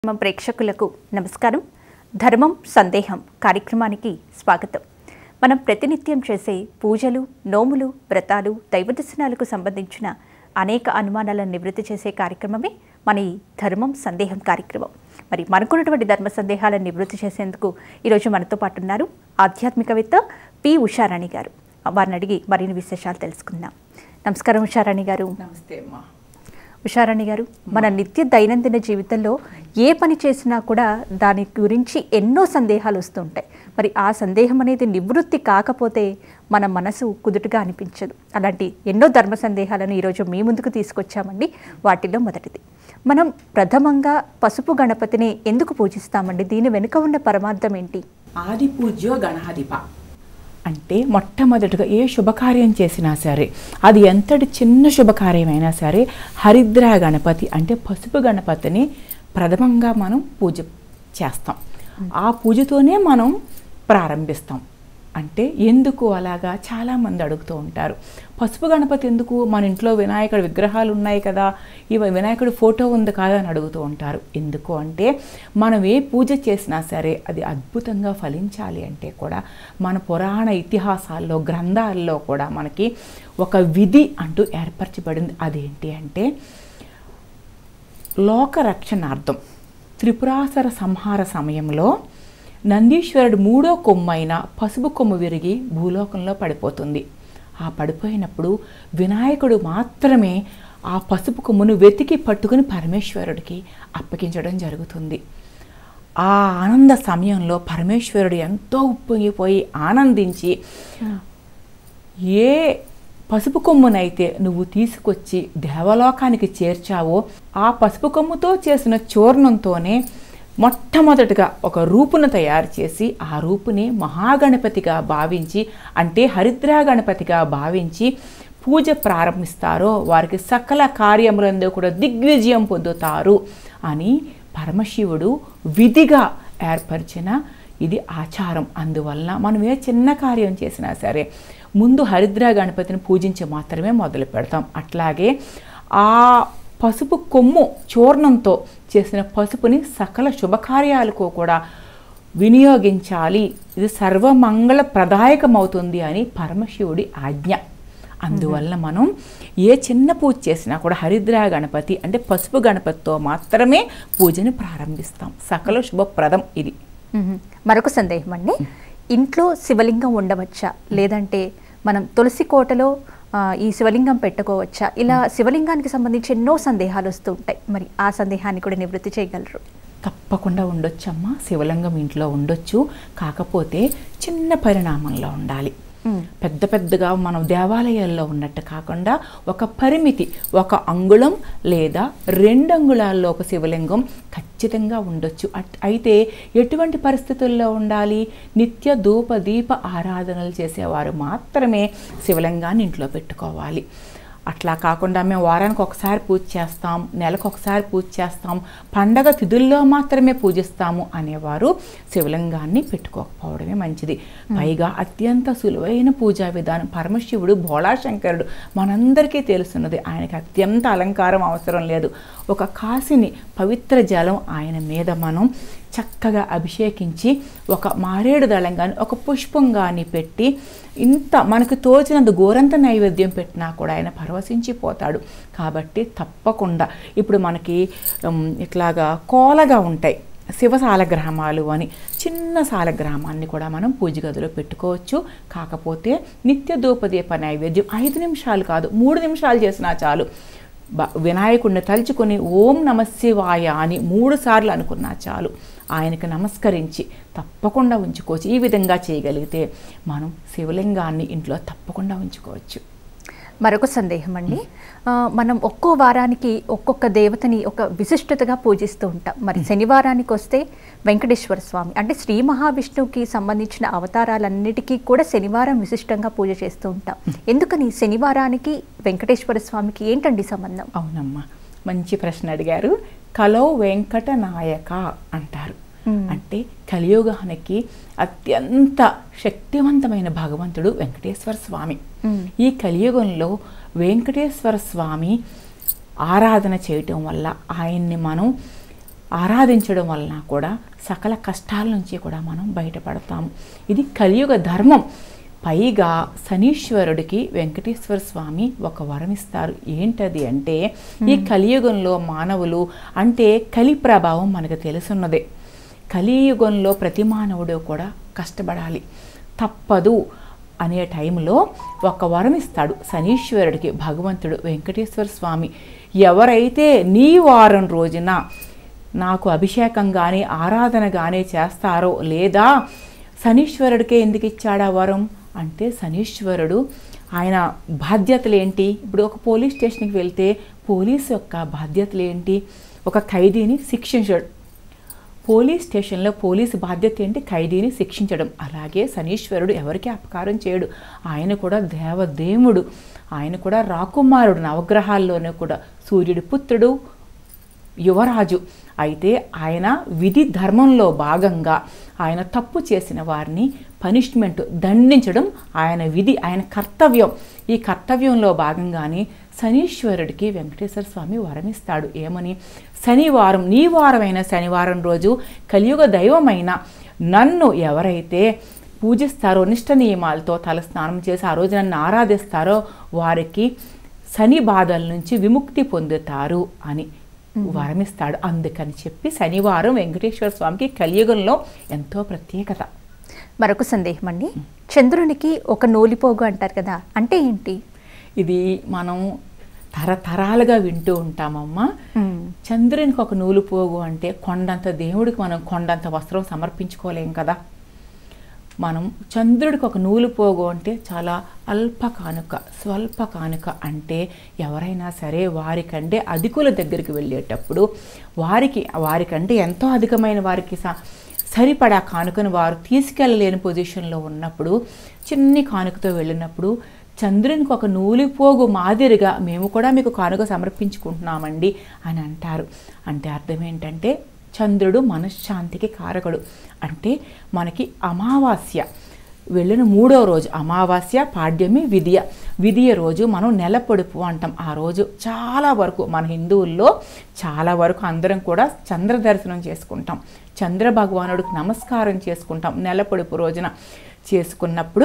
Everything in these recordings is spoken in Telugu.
మా ప్రేక్షకులకు నమస్కారం ధర్మం సందేహం కార్యక్రమానికి స్వాగతం మనం ప్రతినిత్యం చేసే పూజలు నోములు వ్రతాలు దైవ దర్శనాలకు సంబంధించిన అనేక అనుమానాలను నివృత్తి చేసే కార్యక్రమమే మన ఈ ధర్మం సందేహం కార్యక్రమం మరి మనకున్నటువంటి ధర్మ సందేహాలను నివృత్తి చేసేందుకు ఈరోజు మనతో పాటు ఉన్నారు ఆధ్యాత్మికవేత్త పి ఉషారాణి గారు వారిని అడిగి మరిన్ని విశేషాలు తెలుసుకుందాం నమస్కారం ఉషారాణి గారు నమస్తే అమ్మా ఉషారాణి గారు మన నిత్య దైనందిన జీవితంలో ఏ పని చేసినా కూడా దాని గురించి ఎన్నో సందేహాలు వస్తుంటాయి మరి ఆ సందేహం అనేది నివృత్తి కాకపోతే మన మనసు కుదుటుగా అనిపించదు అలాంటి ఎన్నో ధర్మ సందేహాలను ఈరోజు మీ ముందుకు తీసుకొచ్చామండి వాటిలో మొదటిది మనం ప్రథమంగా పసుపు గణపతిని ఎందుకు పూజిస్తామండి దీని వెనుక ఉన్న పరమార్థం ఏంటి ఆది పూజ్యో గణాధిప అంటే మొట్టమొదటిగా ఏ శుభకార్యం చేసినా సరే అది ఎంతటి చిన్న శుభకార్యమైనా సరే హరిద్ర గణపతి అంటే పసుపు గణపతిని ప్రథమంగా మనం పూజ చేస్తాం ఆ పూజతోనే మనం ప్రారంభిస్తాం అంటే ఎందుకు అలాగా చాలామంది అడుగుతూ ఉంటారు పసుపు గణపతి ఎందుకు మన ఇంట్లో వినాయకుడి విగ్రహాలు ఉన్నాయి కదా ఇవి వినాయకుడి ఫోటో ఉంది కదా అని అడుగుతూ ఉంటారు ఎందుకు అంటే మనం ఏ పూజ చేసినా సరే అది అద్భుతంగా ఫలించాలి అంటే కూడా మన పురాణ ఇతిహాసాల్లో గ్రంథాల్లో కూడా మనకి ఒక విధి అంటూ ఏర్పరచబడింది అదేంటి అంటే లోకరక్షణార్థం త్రిపురాసర సంహార సమయంలో నందీశ్వరుడు మూడో కొమ్మైన పసుపు కొమ్ము విరిగి భూలోకంలో పడిపోతుంది ఆ పడిపోయినప్పుడు వినాయకుడు మాత్రమే ఆ పసుపు కొమ్మును వెతికి పట్టుకుని పరమేశ్వరుడికి అప్పగించడం జరుగుతుంది ఆ ఆనంద సమయంలో పరమేశ్వరుడు ఎంతో ఉప్పొంగిపోయి ఆనందించి ఏ పసుపు కొమ్మునైతే నువ్వు తీసుకొచ్చి దేవలోకానికి చేర్చావో ఆ పసుపు కొమ్ముతో చేసిన చూర్ణంతోనే మొట్టమొదటిగా ఒక రూపును తయారు చేసి ఆ రూపుని మహాగణపతిగా భావించి అంటే హరిద్రా గణపతిగా భావించి పూజ ప్రారంభిస్తారో వారికి సకల కార్యములందు కూడా దిగ్విజయం పొందుతారు అని పరమశివుడు విధిగా ఏర్పరిచిన ఇది ఆచారం అందువల్ల మనం ఏ చిన్న కార్యం చేసినా సరే ముందు హరిద్ర గణపతిని పూజించి మాత్రమే మొదలు పెడతాం అట్లాగే ఆ పసుపు కొమ్ము చూర్ణంతో చేసిన పసుపుని సకల శుభకార్యాలకు కూడా వినియోగించాలి ఇది సర్వమంగళ ప్రదాయకమవుతుంది అని పరమశివుడి ఆజ్ఞ అందువల్ల మనం ఏ చిన్న పూజ చేసినా కూడా హరిద్ర గణపతి అంటే పసుపు గణపతితో మాత్రమే పూజని ప్రారంభిస్తాం సకల శుభప్రదం ఇది మ్మ్. మరొక సందేహం అండి ఇంట్లో శివలింగం ఉండవచ్చా లేదంటే మనం తులసి కోటలో ఆ, ఈ శివలింగం పెట్టుకోవచ్చా ఇలా శివలింగానికి సంబంధించి ఎన్నో సందేహాలు వస్తూ ఉంటాయి మరి ఆ సందేహాన్ని కూడా నివృత్తి చేయగలరు తప్పకుండా ఉండొచ్చమ్మా శివలింగం ఇంట్లో ఉండొచ్చు కాకపోతే చిన్న పరిణామంలో ఉండాలి మ్మ్. పెద్ద పెద్దగా మనం దేవాలయాల్లో ఉన్నట్టు కాకుండా ఒక పరిమితి ఒక అంగుళం లేదా రెండు అంగుళాల్లో ఒక శివలింగం ఖచ్చితంగా ఉండొచ్చు అట్ అయితే ఎటువంటి పరిస్థితుల్లో ఉండాలి నిత్య ధూప దీప ఆరాధనలు చేసేవారు మాత్రమే శివలింగాన్ని ఇంట్లో పెట్టుకోవాలి అట్లా కాకుండా మేము వారానికి ఒకసారి పూజ చేస్తాం నెలకు ఒకసారి పూజ చేస్తాం పండగ తిథుల్లో మాత్రమే పూజిస్తాము అనేవారు శివలింగాన్ని పెట్టుకోకపోవడమే మంచిది పైగా అత్యంత సులువైన పూజా విధానం పరమశివుడు భోళాశంకరుడు మనందరికీ తెలుసున్నది ఆయనకి అత్యంత అలంకారం అవసరం లేదు ఒక కాసిని పవిత్ర జలం ఆయన మీద మనం చక్కగా అభిషేకించి ఒక మారేడు దళం కానీ ఒక పుష్పం కానీ పెట్టి ఇంత మనకు తోచినంత గోరంత నైవేద్యం పెట్టినా కూడా ఆయన పరవశించిపోతాడు కాబట్టి తప్పకుండా ఇప్పుడు మనకి ఉమ్, ఇట్లాగా కోలగా ఉంటాయి శివ సాలగ్రామాలు అని చిన్న సాలగ్రామాన్ని కూడా మనం పూజ గదిలో పెట్టుకోవచ్చు కాకపోతే నిత్య ధూపదీప నైవేద్యం ఐదు నిమిషాలు కాదు మూడు నిమిషాలు చేసినా చాలు బ- వినాయకుడిని తలుచుకొని ఓం నమ శివాయ అని మూడు సార్లు అనుకున్నా చాలు ఆయనకు నమస్కరించి తప్పకుండా ఉంచుకోవచ్చు ఈ విధంగా చేయగలిగితే మనం శివలింగాన్ని ఇంట్లో తప్పకుండా ఉంచుకోవచ్చు మరొక సందేహం అండి ఆ, మనం ఒక్కో వారానికి ఒక్కొక్క దేవతని ఒక విశిష్టతగా పూజిస్తూ ఉంటాం మరి శనివారానికి వస్తే వెంకటేశ్వర స్వామి అంటే శ్రీ మహావిష్ణువుకి సంబంధించిన అవతారాలన్నిటికీ కూడా శనివారం విశిష్టంగా పూజ చేస్తూ ఉంటాం ఎందుకని శనివారానికి వెంకటేశ్వర స్వామికి ఏంటండి సంబంధం అవునమ్మా మంచి ప్రశ్న అడిగారు కలో వెంకట నాయక అంటారు మ్మ్. అంటే కలియుగానికి అత్యంత శక్తివంతమైన భగవంతుడు వెంకటేశ్వర స్వామి మ్మ్. ఈ కలియుగంలో వెంకటేశ్వర స్వామి ఆరాధన చేయటం వల్ల ఆయన్ని మనం ఆరాధించడం వలన కూడా సకల కష్టాల నుంచి కూడా మనం బయటపడతాము ఇది కలియుగ ధర్మం పైగా శనీశ్వరుడికి వెంకటేశ్వర స్వామి ఒక వరం ఇస్తారు ఏంటది అంటే ఈ కలియుగంలో మానవులు అంటే కలి ప్రభావం మనకు తెలుసున్నదే కలియుగంలో ప్రతి మానవుడు కూడా కష్టపడాలి తప్పదు అనే టైంలో ఒక వరం ఇస్తాడు శనీశ్వరుడికి భగవంతుడు వెంకటేశ్వర స్వామి ఎవరైతే నీ వారం రోజున నాకు అభిషేకం కానీ ఆరాధన కానీ చేస్తారో లేదా శనీశ్వరుడికే ఎందుకు ఇచ్చాడా వరం అంటే శనీశ్వరుడు ఆయన బాధ్యతలు ఏంటి ఇప్పుడు ఒక పోలీస్ స్టేషన్కి వెళ్తే పోలీస్ యొక్క బాధ్యతలు ఏంటి ఒక ఖైదీని శిక్షించడం పోలీస్ స్టేషన్లో పోలీసు బాధ్యత ఏంటి ఖైదీని శిక్షించడం అలాగే శనీశ్వరుడు ఎవరికి అపకారం చేయడు ఆయన కూడా దేవదేవుడు ఆయన కూడా రాకుమారుడు నవగ్రహాల్లోనే కూడా సూర్యుడి పుత్రుడు యువరాజు అయితే ఆయన విధి ధర్మంలో భాగంగా ఆయన తప్పు చేసిన వారిని పనిష్మెంట్ దండించడం ఆయన విధి ఆయన కర్తవ్యం ఈ కర్తవ్యంలో భాగంగానే శనీశ్వరుడికి వెంకటేశ్వర స్వామి వరమిస్తాడు ఏమని శనివారం నీ వారమైన శనివారం రోజు కలియుగ దైవమైన నన్ను ఎవరైతే పూజిస్తారో నిష్ట నియమాలతో తల స్నానం చేసి ఆ రోజు నన్ను ఆరాధిస్తారో వారికి శని బాధల నుంచి విముక్తి పొందుతారు అని వరమిస్తాడు అందుకని చెప్పి శనివారం వెంకటేశ్వర స్వామికి కలియుగంలో ఎంతో ప్రత్యేకత మరొక సందేహం అండి చంద్రునికి ఒక నూలిపోగు అంటారు కదా అంటే ఏంటి ఇది మనం తరతరాలుగా వింటూ ఉంటామమ్మా చంద్రునికి ఒక నూలు పోగు అంటే కొండంత దేవుడికి మనం కొండంత వస్త్రం సమర్పించుకోలేం కదా మనం చంద్రుడికి ఒక నూలు పోగు అంటే చాలా అల్ప కానుక స్వల్ప కానుక అంటే ఎవరైనా సరే వారికంటే అధికుల దగ్గరికి వెళ్ళేటప్పుడు వారికి వారికంటే ఎంతో అధికమైన వారికి స సరిపడా కానుకను వారు తీసుకెళ్ళలేని పొజిషన్లో ఉన్నప్పుడు చిన్ని కానుకతో వెళ్ళినప్పుడు చంద్రునికి ఒక నూలిపోగు మాదిరిగా మేము కూడా మీకు కానుక సమర్పించుకుంటున్నామండి అని అంటారు అంటే అర్థం ఏంటంటే చంద్రుడు మనశ్శాంతికి కారకుడు అంటే మనకి అమావాస్య వెళ్ళిన మూడో రోజు అమావాస్య పాడ్యమి విధియ విధియ రోజు మనం నెల పొడుపు అంటాం ఆ రోజు చాలా వరకు మన హిందువుల్లో చాలా వరకు అందరం కూడా చంద్ర దర్శనం చేసుకుంటాం చంద్ర భగవానుడికి నమస్కారం చేసుకుంటాం నెల పొడుపు రోజున చేసుకున్నప్పుడు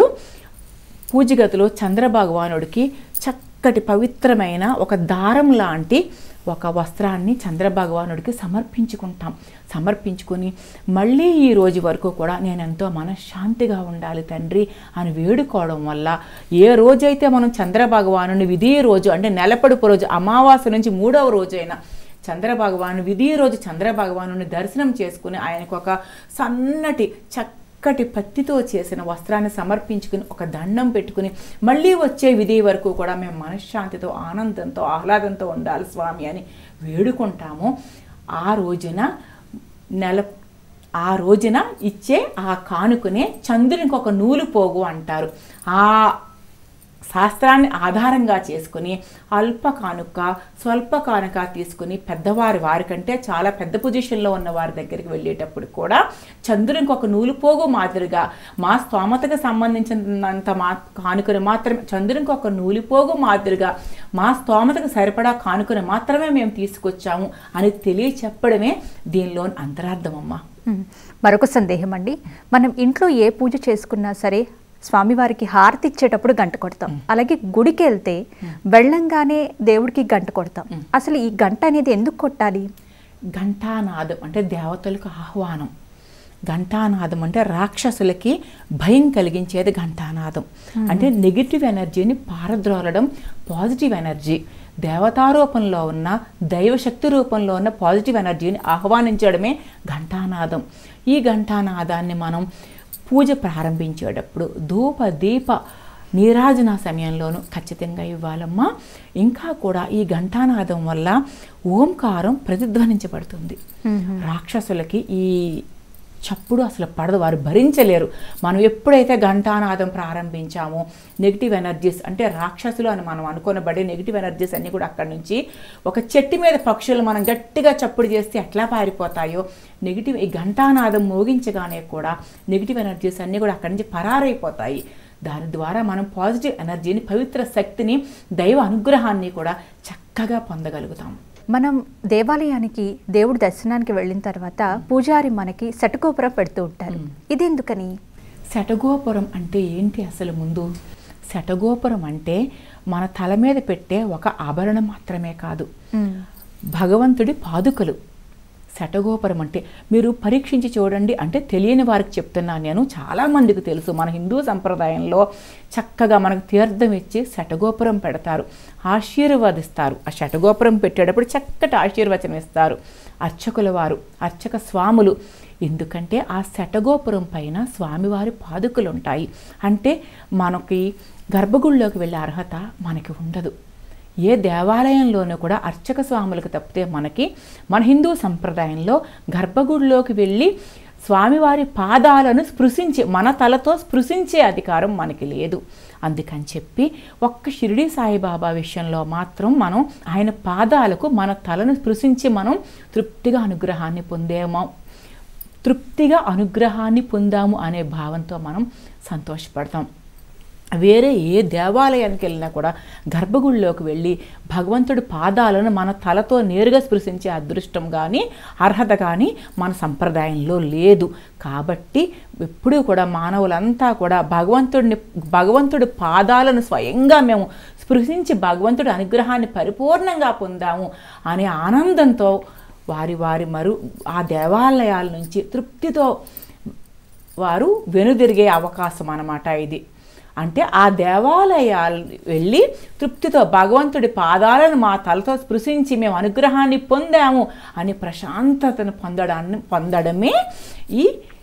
పూజగతిలో చంద్ర భగవానుడికి చక్కటి పవిత్రమైన ఒక దారం లాంటి ఒక వస్త్రాన్ని చంద్ర భగవానుడికి సమర్పించుకుంటాం సమర్పించుకొని మళ్ళీ ఈ రోజు వరకు కూడా నేను ఎంతో మనశ్శాంతిగా ఉండాలి తండ్రి అని వేడుకోవడం వల్ల ఏ రోజైతే మనం చంద్ర భగవానుని విధి రోజు అంటే నెలపడుపు రోజు అమావాస్య నుంచి మూడవ రోజైన చంద్ర భగవాను విధి రోజు చంద్ర భగవాను దర్శనం చేసుకుని ఆయనకు ఒక సన్నటి చక్కటి పత్తితో చేసిన వస్త్రాన్ని సమర్పించుకుని ఒక దండం పెట్టుకుని మళ్ళీ వచ్చే విధి వరకు కూడా మేము మనశ్శాంతితో ఆనందంతో ఆహ్లాదంతో ఉండాలి స్వామి అని వేడుకుంటాము ఆ రోజున నెల ఆ రోజున ఇచ్చే ఆ కానుకనే చంద్రునికి ఒక నూలు పోగు అంటారు ఆ శాస్త్రాన్ని ఆధారంగా చేసుకుని అల్ప కానుక స్వల్ప కానుక తీసుకుని పెద్దవారి వారికంటే చాలా పెద్ద పొజిషన్లో ఉన్న వారి దగ్గరికి వెళ్ళేటప్పుడు కూడా చంద్రునికి ఒక నూలుపోగు మాదిరిగా మా స్తోమతకు సంబంధించినంత మా కానుకను మాత్రమే చంద్రునికి ఒక నూలిపోగు మాదిరిగా మా స్తోమతకు సరిపడా కానుకను మాత్రమే మేము తీసుకొచ్చాము అని తెలియచెప్పడమే దీనిలోని అంతరార్థమమ్మా ఉమ్. మరొక సందేహం అండి మనం ఇంట్లో ఏ పూజ చేసుకున్నా సరే స్వామివారికి హారతి ఇచ్చేటప్పుడు గంట కొడతాం అలాగే గుడికి వెళ్తే వెళ్ళంగానే దేవుడికి గంట కొడతాం అసలు ఈ గంట అనేది ఎందుకు కొట్టాలి ఘంటానాదం అంటే దేవతలకు ఆహ్వానం ఘంటానాదం అంటే రాక్షసులకి భయం కలిగించేది ఘంటానాదం అంటే నెగిటివ్ ఎనర్జీని పారద్రోలడం పాజిటివ్ ఎనర్జీ దేవతారూపంలో ఉన్న దైవశక్తి రూపంలో ఉన్న పాజిటివ్ ఎనర్జీని ఆహ్వానించడమే ఘంటానాదం ఈ ఘంటానాదాన్ని మనం పూజ ప్రారంభించేటప్పుడు ధూప దీప నీరాజన సమయంలోనూ ఖచ్చితంగా ఇవ్వాలమ్మా ఇంకా కూడా ఈ ఘంటానాదం వల్ల ఓంకారం ప్రతిధ్వనించబడుతుంది రాక్షసులకి ఈ చప్పుడు అసలు పడదు వారు భరించలేరు మనం ఎప్పుడైతే ఘంటానాదం ప్రారంభించామో నెగిటివ్ ఎనర్జీస్ అంటే రాక్షసులు అని మనం అనుకునబడే నెగిటివ్ ఎనర్జీస్ అన్నీ కూడా అక్కడి నుంచి ఒక చెట్టు మీద పక్షులు మనం గట్టిగా చప్పుడు చేస్తే ఎట్లా పారిపోతాయో నెగిటివ్ ఈ ఘంటానాదం మోగించగానే కూడా నెగిటివ్ ఎనర్జీస్ అన్నీ కూడా అక్కడి నుంచి పరారైపోతాయి దాని ద్వారా మనం పాజిటివ్ ఎనర్జీని పవిత్ర శక్తిని దైవ అనుగ్రహాన్ని కూడా చక్కగా పొందగలుగుతాం మనం దేవాలయానికి దేవుడి దర్శనానికి వెళ్ళిన తర్వాత పూజారి మనకి శటకోపురం పెడుతూ ఉంటారు ఇది ఎందుకని శటగోపురం అంటే ఏంటి అసలు ముందు శటగోపురం అంటే మన తల మీద పెట్టే ఒక ఆభరణం మాత్రమే కాదు భగవంతుడి పాదుకలు శటగోపురం అంటే మీరు పరీక్షించి చూడండి అంటే తెలియని వారికి చెప్తున్నాను నేను చాలామందికి తెలుసు మన హిందూ సంప్రదాయంలో చక్కగా మనకు తీర్థం ఇచ్చి శటగోపురం పెడతారు ఆశీర్వదిస్తారు ఆ శటగోపురం పెట్టేటప్పుడు చక్కటి ఆశీర్వచనం ఇస్తారు అర్చకుల వారు అర్చక స్వాములు ఎందుకంటే ఆ శటగోపురం పైన స్వామివారి పాదుకలు ఉంటాయి అంటే మనకి గర్భగుడిలోకి వెళ్ళే అర్హత మనకి ఉండదు ఏ దేవాలయంలోనూ కూడా అర్చక స్వాములకు తప్పితే మనకి మన హిందూ సంప్రదాయంలో గర్భగుడిలోకి వెళ్ళి స్వామివారి పాదాలను స్పృశించి మన తలతో స్పృశించే అధికారం మనకి లేదు అందుకని చెప్పి ఒక్క షిరిడి సాయిబాబా విషయంలో మాత్రం మనం ఆయన పాదాలకు మన తలను స్పృశించి మనం తృప్తిగా అనుగ్రహాన్ని పొందేమో తృప్తిగా అనుగ్రహాన్ని పొందాము అనే భావంతో మనం సంతోషపడతాం వేరే ఏ దేవాలయానికి వెళ్ళినా కూడా గర్భగుడిలోకి వెళ్ళి భగవంతుడి పాదాలను మన తలతో నేరుగా స్పృశించే అదృష్టం కానీ అర్హత కానీ మన సంప్రదాయంలో లేదు కాబట్టి ఎప్పుడూ కూడా మానవులంతా కూడా భగవంతుడిని భగవంతుడి పాదాలను స్వయంగా మేము స్పృశించి భగవంతుడి అనుగ్రహాన్ని పరిపూర్ణంగా పొందాము అనే ఆనందంతో వారి వారి మరు ఆ దేవాలయాల నుంచి తృప్తితో వారు వెనుదిరిగే అవకాశం అన్నమాట ఇది అంటే ఆ దేవాలయాలు వెళ్ళి తృప్తితో భగవంతుడి పాదాలను మా తలతో స్పృశించి మేము అనుగ్రహాన్ని పొందాము అని ప్రశాంతతను పొందడాన్ని పొందడమే ఈ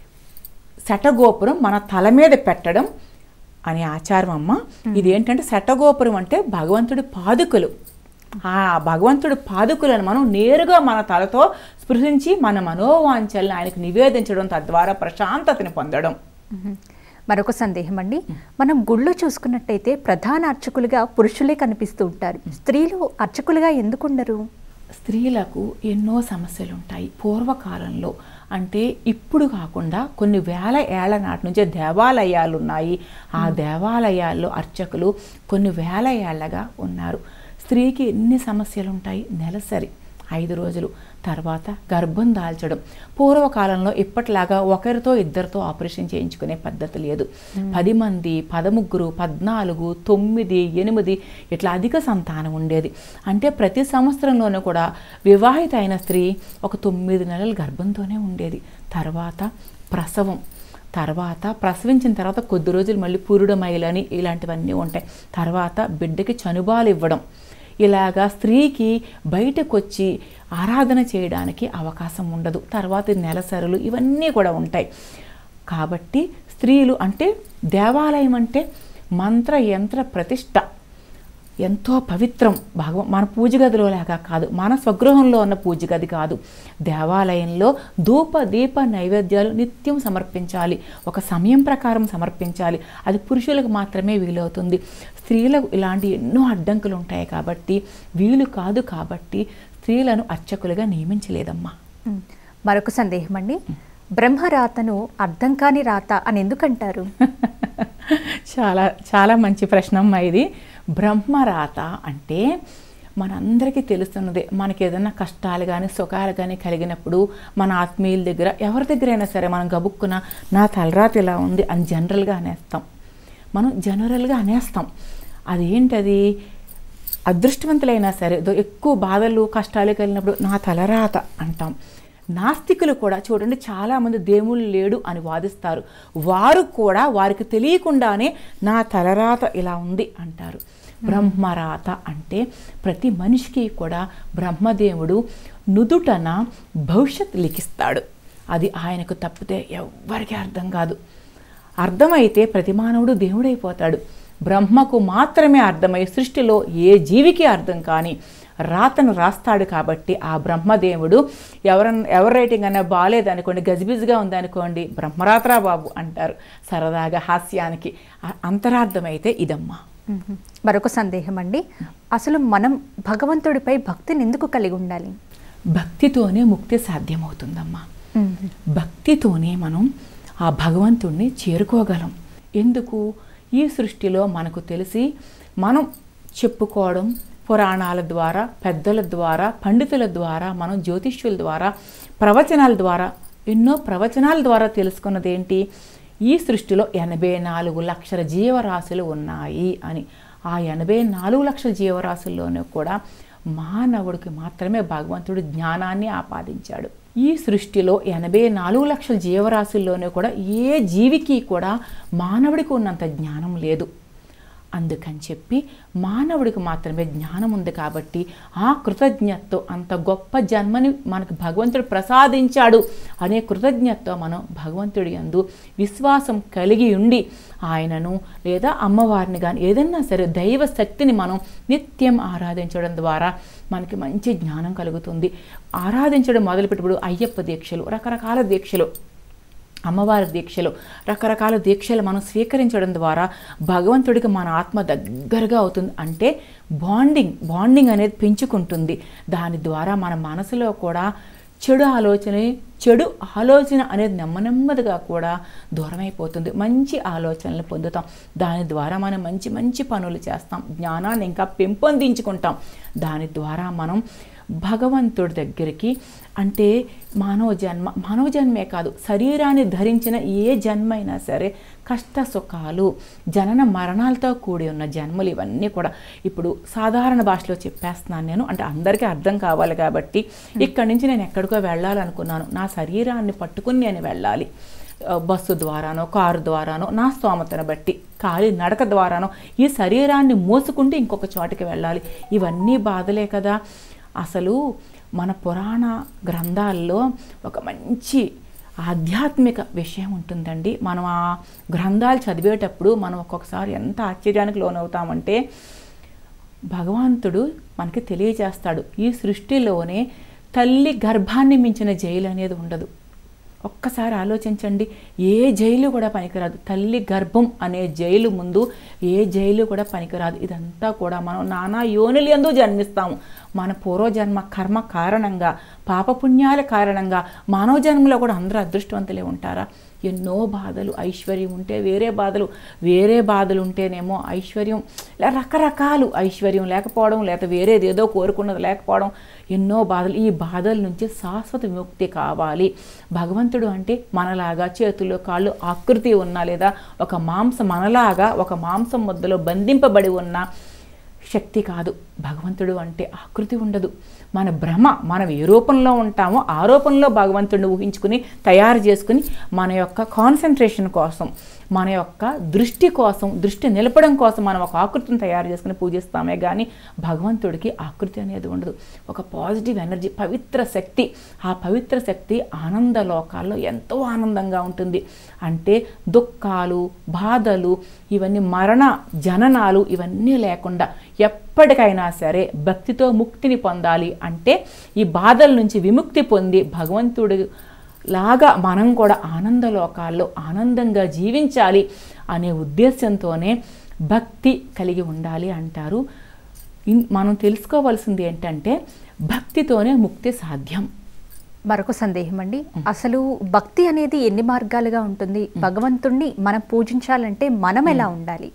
శటగోపురం మన తల మీద పెట్టడం అనే ఆచారం అమ్మ ఇది ఏంటంటే శటగోపురం అంటే భగవంతుడి పాదుకలు ఆ భగవంతుడి పాదుకులను మనం నేరుగా మన తలతో స్పృశించి మన మనోవాంఛల్ని ఆయనకు నివేదించడం తద్వారా ప్రశాంతతని పొందడం మ్మ్. మరొక సందేహం అండి మనం గుళ్ళో చూసుకున్నట్టయితే ప్రధాన అర్చకులుగా పురుషులే కనిపిస్తూ ఉంటారు స్త్రీలు అర్చకులుగా ఎందుకుండరు స్త్రీలకు ఎన్నో సమస్యలు ఉంటాయి పూర్వకాలంలో అంటే ఇప్పుడు కాకుండా కొన్ని వేల ఏళ్ల నాటి నుంచే దేవాలయాలు ఉన్నాయి ఆ దేవాలయాల్లో అర్చకులు కొన్ని వేల ఏళ్లగా ఉన్నారు స్త్రీకి ఎన్ని సమస్యలు ఉంటాయి నెలసరి ఐదు రోజులు తర్వాత గర్భం దాల్చడం పూర్వకాలంలో ఇప్పటిలాగా ఒకరితో ఇద్దరితో ఆపరేషన్ చేయించుకునే పద్ధతి లేదు పది మంది పదముగ్గురు పద్నాలుగు తొమ్మిది ఎనిమిది ఇట్లా అధిక సంతానం ఉండేది అంటే ప్రతి సంవత్సరంలోనూ కూడా వివాహిత అయిన స్త్రీ ఒక తొమ్మిది నెలలు గర్భంతోనే ఉండేది తర్వాత ప్రసవం తర్వాత ప్రసవించిన తర్వాత కొద్ది రోజులు మళ్ళీ పురుడమైలని ఇలాంటివన్నీ ఉంటాయి తర్వాత బిడ్డకి చనుబాలు ఇవ్వడం ఇలాగా స్త్రీకి బయటకు వచ్చి ఆరాధన చేయడానికి అవకాశం ఉండదు తర్వాత నెలసరులు ఇవన్నీ కూడా ఉంటాయి కాబట్టి స్త్రీలు అంటే దేవాలయం అంటే మంత్ర యంత్ర ప్రతిష్ట ఎంతో పవిత్రం భగవ మన పూజ గదిలో లాగా కాదు మన స్వగృహంలో ఉన్న పూజ గది కాదు దేవాలయంలో ధూప దీప నైవేద్యాలు నిత్యం సమర్పించాలి ఒక సమయం ప్రకారం సమర్పించాలి అది పురుషులకు మాత్రమే వీలవుతుంది స్త్రీలకు ఇలాంటి ఎన్నో అడ్డంకులు ఉంటాయి కాబట్టి వీలు కాదు కాబట్టి స్త్రీలను అర్చకులుగా నియమించలేదమ్మా మ్మ్. మరొక సందేహం అండి బ్రహ్మరాతను అర్థం కాని రాత అని ఎందుకంటారు చాలా చాలా మంచి ప్రశ్న అమ్మా ఇది బ్రహ్మరాత అంటే మనందరికీ తెలుస్తున్నదే మనకి ఏదైనా కష్టాలు కానీ సుఖాలు కానీ కలిగినప్పుడు మన ఆత్మీయుల దగ్గర ఎవరి దగ్గరైనా సరే మనం గబుక్కున నా తలరాత ఇలా ఉంది అని జనరల్గా అనేస్తాం మనం జనరల్గా అనేస్తాం అదేంటది అదృష్టవంతులైనా సరే దో- ఎక్కువ బాధలు కష్టాలు కలిగినప్పుడు నా తలరాత అంటాం నాస్తికులు కూడా చూడండి చాలామంది దేవుళ్ళు లేడు అని వాదిస్తారు వారు కూడా వారికి తెలియకుండానే నా తలరాత ఇలా ఉంది అంటారు బ్రహ్మరాత అంటే ప్రతి మనిషికి కూడా బ్రహ్మదేవుడు నుదుటన భవిష్యత్ లిఖిస్తాడు అది ఆయనకు తప్పితే ఎవ్వరికీ అర్థం కాదు అర్థమైతే ప్రతి మానవుడు దేవుడైపోతాడు బ్రహ్మకు మాత్రమే అర్థమై సృష్టిలో ఏ జీవికి అర్థం కాని రాతను రాస్తాడు కాబట్టి ఆ బ్రహ్మదేవుడు ఎవరన్నా ఎవరి రైటింగ్ అన్నా బాగాలేదనుకోండి గజిబిజిగా ఉందనుకోండి బ్రహ్మరాత్రా బాబు అంటారు సరదాగా హాస్యానికి ఆ అంతరార్థమైతే ఇదమ్మా మ్మ్. మరొక సందేహం అండి అసలు మనం భగవంతుడిపై భక్తిని ఎందుకు కలిగి ఉండాలి భక్తితోనే ముక్తి సాధ్యమవుతుందమ్మా మ్మ్. భక్తితోనే మనం ఆ భగవంతుణ్ణి చేరుకోగలం ఎందుకు ఈ సృష్టిలో మనకు తెలిసి మనం చెప్పుకోవడం పురాణాల ద్వారా పెద్దల ద్వారా పండితుల ద్వారా మనం జ్యోతిష్యుల ద్వారా ప్రవచనాల ద్వారా ఎన్నో ప్రవచనాల ద్వారా తెలుసుకున్నది ఏంటి ఈ సృష్టిలో ఎనభై నాలుగు లక్షల జీవరాశులు ఉన్నాయి అని ఆ ఎనభై నాలుగు లక్షల జీవరాశుల్లోనూ కూడా మానవుడికి మాత్రమే భగవంతుడు జ్ఞానాన్ని ఆపాదించాడు ఈ సృష్టిలో ఎనభై నాలుగు లక్షల జీవరాశుల్లోనూ కూడా ఏ జీవికి కూడా మానవుడికి ఉన్నంత జ్ఞానం లేదు అందుకని చెప్పి మానవుడికి మాత్రమే జ్ఞానం ఉంది కాబట్టి ఆ కృతజ్ఞతతో అంత గొప్ప జన్మని మనకు భగవంతుడు ప్రసాదించాడు అనే కృతజ్ఞతతో మనం భగవంతుడి యందు విశ్వాసం కలిగి ఉండి ఆయనను లేదా అమ్మవారిని కానీ ఏదన్నా సరే దైవ శక్తిని మనం నిత్యం ఆరాధించడం ద్వారా మనకి మంచి జ్ఞానం కలుగుతుంది ఆరాధించడం మొదలుపెట్టినప్పుడు అయ్యప్ప దీక్షలు రకరకాల దీక్షలు అమ్మవారి దీక్షలు రకరకాల దీక్షలు మనం స్వీకరించడం ద్వారా భగవంతుడికి మన ఆత్మ దగ్గరగా అవుతుంది అంటే బాండింగ్ బాండింగ్ అనేది పెంచుకుంటుంది దాని ద్వారా మన మనసులో కూడా చెడు ఆలోచన చెడు ఆలోచన అనేది నెమ్మ నెమ్మదిగా కూడా దూరమైపోతుంది మంచి ఆలోచనలు పొందుతాం దాని ద్వారా మనం మంచి మంచి పనులు చేస్తాం జ్ఞానాన్ని ఇంకా పెంపొందించుకుంటాం దాని ద్వారా మనం భగవంతుడి దగ్గరికి అంటే మానవ జన్మ మానవ జన్మే కాదు శరీరాన్ని ధరించిన ఏ జన్మ అయినా సరే కష్ట సుఖాలు జనన మరణాలతో కూడి ఉన్న జన్మలు ఇవన్నీ కూడా ఇప్పుడు సాధారణ భాషలో చెప్పేస్తున్నాను నేను అంటే అందరికీ అర్థం కావాలి కాబట్టి ఇక్కడి నుంచి నేను ఎక్కడికో వెళ్ళాలనుకున్నాను నా శరీరాన్ని పట్టుకుని నేను వెళ్ళాలి ఆ, బస్సు ద్వారానో కారు ద్వారానో నా స్తోమతను బట్టి కాలి నడక ద్వారానో ఈ శరీరాన్ని మోసుకుంటూ ఇంకొక చోటికి వెళ్ళాలి ఇవన్నీ బాధలే కదా అసలు మన పురాణ గ్రంథాల్లో ఒక మంచి ఆధ్యాత్మిక విషయం ఉంటుందండి మనం ఆ గ్రంథాలు చదివేటప్పుడు మనం ఒక్కొక్కసారి ఎంత ఆశ్చర్యానికి లోనవుతామంటే భగవంతుడు మనకి తెలియజేస్తాడు ఈ సృష్టిలోనే తల్లి గర్భాన్ని మించిన జైలు అనేది ఉండదు ఒక్కసారి ఆలోచించండి ఏ జైలు కూడా పనికిరాదు తల్లి గర్భం అనే జైలు ముందు ఏ జైలు కూడా పనికిరాదు ఇదంతా కూడా మనం నానా యోనులు ఎందు జన్మిస్తాము మన పూర్వజన్మ కర్మ కారణంగా పాపపుణ్యాల కారణంగా మానవ జన్మలో కూడా అందరూ అదృష్టవంతులే ఉంటారా ఎన్నో బాధలు ఐశ్వర్యం ఉంటే వేరే బాధలు వేరే బాధలు ఉంటేనేమో ఐశ్వర్యం ఇలా రకరకాలు ఐశ్వర్యం లేకపోవడం లేకపోతే వేరేది ఏదో కోరుకున్నది లేకపోవడం ఎన్నో బాధలు ఈ బాధల నుంచి శాశ్వత విముక్తి కావాలి భగవంతుడు అంటే మనలాగా చేతులు కాళ్ళు ఆకృతి ఉన్నా లేదా ఒక మాంసం మనలాగా ఒక మాంసం ముద్దలో బంధింపబడి ఉన్న శక్తి కాదు భగవంతుడు అంటే ఆకృతి ఉండదు మన భ్రమ మనం ఏ రూపంలో ఉంటామో ఆ రూపంలో భగవంతుడిని ఊహించుకుని తయారు చేసుకుని మన యొక్క కాన్సన్ట్రేషన్ కోసం మన యొక్క దృష్టి కోసం దృష్టి నిలపడం కోసం మనం ఒక ఆకృతిని తయారు చేసుకుని పూజిస్తామే కానీ భగవంతుడికి ఆకృతి అనేది ఉండదు ఒక పాజిటివ్ ఎనర్జీ పవిత్ర శక్తి ఆ పవిత్ర శక్తి ఆనంద లోకాల్లో ఎంతో ఆనందంగా ఉంటుంది అంటే దుఃఖాలు బాధలు ఇవన్నీ మరణ జననాలు ఇవన్నీ లేకుండా ఎప్పటికైనా సరే భక్తితో ముక్తిని పొందాలి అంటే ఈ బాధల నుంచి విముక్తి పొంది భగవంతుడు లాగా మనం కూడా ఆనంద లోకాల్లో ఆనందంగా జీవించాలి అనే ఉద్దేశంతోనే భక్తి కలిగి ఉండాలి అంటారు ఇన్- మనం తెలుసుకోవాల్సింది ఏంటంటే భక్తితోనే ముక్తి సాధ్యం మరొక సందేహం అండి అసలు భక్తి అనేది ఎన్ని మార్గాలుగా ఉంటుంది భగవంతుణ్ణి మనం పూజించాలంటే మనం ఎలా ఉండాలి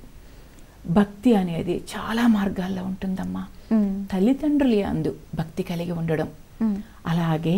భక్తి అనేది చాలా మార్గాల్లో ఉంటుందమ్మా మ్మ్. తల్లిదండ్రుల యందు భక్తి కలిగి ఉండడం మ్మ్. అలాగే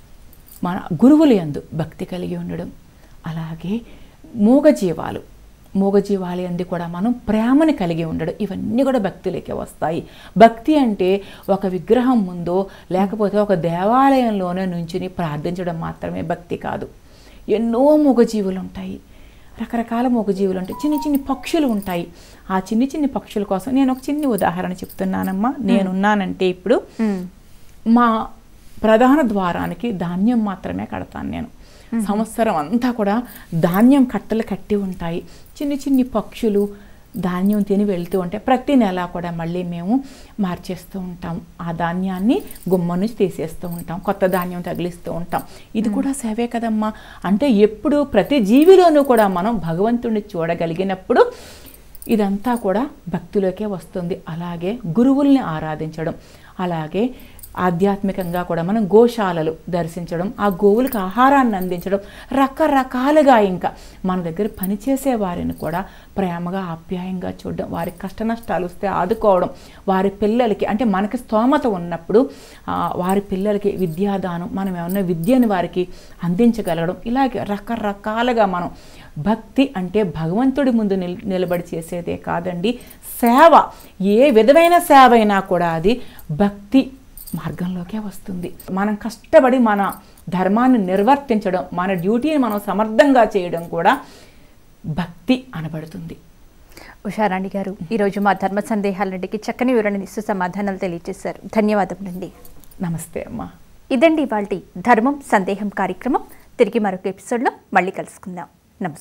మన గురువుల యందు భక్తి కలిగి ఉండడం అలాగే మూగజీవాలు మూగజీవాలు యందు కూడా మనం ప్రేమని కలిగి ఉండడం ఇవన్నీ కూడా భక్తిలోకి వస్తాయి భక్తి అంటే ఒక విగ్రహం ముందో లేకపోతే ఒక దేవాలయంలోనే నుంచుని ప్రార్థించడం మాత్రమే భక్తి కాదు ఎన్నో మూగజీవులు ఉంటాయి రకరకాల మూగజీవులు ఉంటాయి చిన్న చిన్ని పక్షులు ఉంటాయి ఆ చిన్ని చిన్ని పక్షుల కోసం నేను ఒక చిన్ని ఉదాహరణ చెప్తున్నానమ్మా నేనున్నానంటే ఇప్పుడు మ్మ్. మా ప్రధాన ద్వారానికి ధాన్యం మాత్రమే కడతాను నేను సంవత్సరం అంతా కూడా ధాన్యం కట్టలు కట్టి ఉంటాయి చిన్ని చిన్ని పక్షులు ధాన్యం తిని వెళ్తూ ఉంటే ప్రతి నెల కూడా మళ్ళీ మేము మార్చేస్తూ ఉంటాం ఆ ధాన్యాన్ని గుమ్మ నుంచి తీసేస్తూ ఉంటాం కొత్త ధాన్యం తగిలిస్తూ ఉంటాం ఇది కూడా సేవే కదమ్మా అంటే ఎప్పుడు ప్రతి జీవిలోనూ కూడా మనం భగవంతుడిని చూడగలిగినప్పుడు ఇదంతా కూడా భక్తిలోకే వస్తుంది అలాగే గురువుల్ని ఆరాధించడం అలాగే ఆధ్యాత్మికంగా కూడా మనం గోశాలలు దర్శించడం ఆ గోవులకు ఆహారాన్ని అందించడం రకరకాలుగా ఇంకా మన దగ్గర పనిచేసే వారిని కూడా ప్రేమగా ఆప్యాయంగా చూడడం వారి కష్ట నష్టాలు వస్తే ఆదుకోవడం వారి పిల్లలకి అంటే మనకి స్తోమత ఉన్నప్పుడు ఆ, వారి పిల్లలకి విద్యాదానం మనం ఏమన్నా విద్యని వారికి అందించగలగడం ఇలాగే రకరకాలుగా మనం భక్తి అంటే భగవంతుడి ముందు నిల్ నిలబడి చేసేదే కాదండి సేవ ఏ విధమైన సేవ అయినా కూడా అది భక్తి మార్గంలోకే వస్తుంది మనం కష్టపడి మన ధర్మాన్ని నిర్వర్తించడం మన డ్యూటీని మనం సమర్థంగా చేయడం కూడా భక్తి అనబడుతుంది ఉషారాణి గారు ఈరోజు మా ధర్మ సందేహాలన్నిటికీ చక్కని వివరణనిస్తూ సమాధానాలు తెలియజేశారు ధన్యవాదములండి నమస్తే అమ్మా ఇదండి ఇవాళ ధర్మం సందేహం కార్యక్రమం తిరిగి మరొక ఎపిసోడ్లో మళ్ళీ కలుసుకుందాం